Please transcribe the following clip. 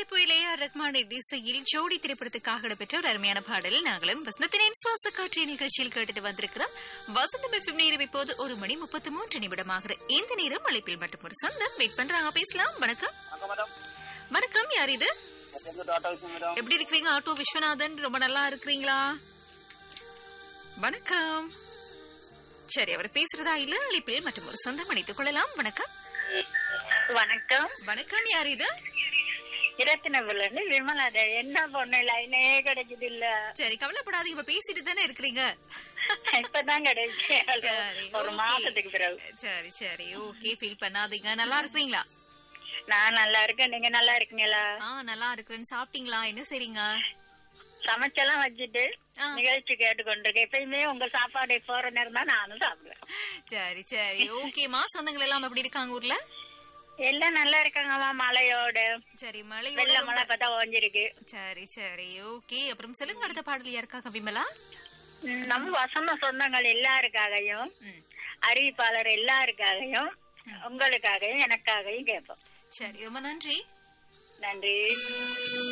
புயல் A R Rahman இசையில் ஜோடி திரைப்படத்துக்காக இடம்பெற்ற ஒரு அருமையான பாடல் நாங்களும் வசந்தத்தினின் சுவாச காற்று நிகழ்ச்சியில் கேட்டுட்டு வந்திருக்கிறோம் வசந்தம் எஃப்எம் நேரம் இப்போது ஒரு மணி முப்பத்தி மூன்று நிமிடமாகிற இந்த நேரம் அழைப்பில் மட்டும் ஒரு சொந்தம் வெயிட் பண்றாங்க பேசலாம் வணக்கம் வணக்கம் மேடம் வணக்கம் யார் இது எங்க டாடா விஷயம் மேடம் எப்படி இருக்கிறீங்க ஆட்டோ விஸ்வநாதன் ரொம்ப நல்லா இருக்கிறீங்களா வணக்கம் சரி அவர் பேசுறதா இல்ல அழைப்பில் மற்றும் ஒரு சொந்தம் அணைத்துக் கொள்ளலாம் வணக்கம் வணக்கம் வணக்கம் யார் இது இரத்தினபுல இருந்து விமலா தேவி. என்ன பொண்ணு லைனே கிடைக்குது இல்ல சரி கவலைப்படாதீங்க இப்ப பேசிட்டு தானே இருக்கிறீங்க இப்பதான் கிடைச்சு சரி ஒரு okay. மாசத்துக்கு பிறகு சரி சரி ஓகே ஃபீல் பண்ணாதீங்க நல்லா இருக்கிறீங்களா நான் நல்லா இருக்கேன் நீங்க நல்லா இருக்கீங்களா ஆ நல்லா இருக்கிறேன்னு சாப்பிட்டீங்களா என்ன செய்றீங்க சமைச்செல்லாம் வச்சுட்டு ஆ. நிகழ்ச்சி கேட்டுக்கொண்டிருக்கேன் எப்பயுமே உங்க சாப்பாடு போற நேரம் தான் நானும் சாப்பிடுவேன் சரி சரி ஓகேமா சொந்தங்கள் எல்லாம் எப்படி இருக்காங்க ஊர்ல எல்லாம் நல்லா இருக்காங்கம்மா மழையோட சரி மழையோட வெள்ள ரொம்ப- மழை பார்த்தா ஓஞ்சிருக்கு சரி சரி ஓகே அப்புறம் சொல்லுங்க அடுத்த பாடல் யாருக்காக விமலா ம், நம்ம வசந்த சொந்தங்கள் எல்லாருக்காகவும் ம் அறிவிப்பாளர் எல்லாருக்காகவும் உங்களுக்காகவும் எனக்காகவும் கேட்போம் சரி ரொம்ப நன்றி நன்றி